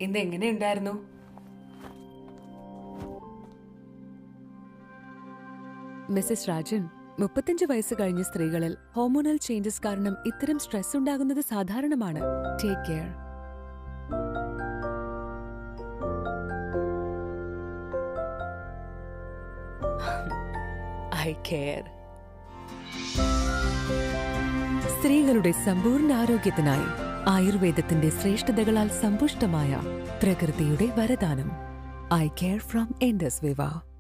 ഇന്ന് എങ്ങനെയുണ്ടായിരുന്നു മിസസ് രാജൻ മുപ്പത്തഞ്ച് വയസ്സ് കഴിഞ്ഞ സ്ത്രീകളിൽ ഹോർമോണൽ ചേഞ്ചസ് കാരണം ഇത്തരം സ്ട്രെസ് ഉണ്ടാകുന്നത് സാധാരണമാണ് ടേക്ക് കെയർ ഐ കെയർ സ്ത്രീകളുടെ സമ്പൂർണ്ണ ആരോഗ്യത്തിനായി ആയുർവേദത്തിന്റെ ശ്രേഷ്ഠതകളാൽ സമ്പുഷ്ടമായ പ്രകൃതിയുടെ വരദാനം ഐ കെയർ ഫ്രം എൻഡസ് വിവ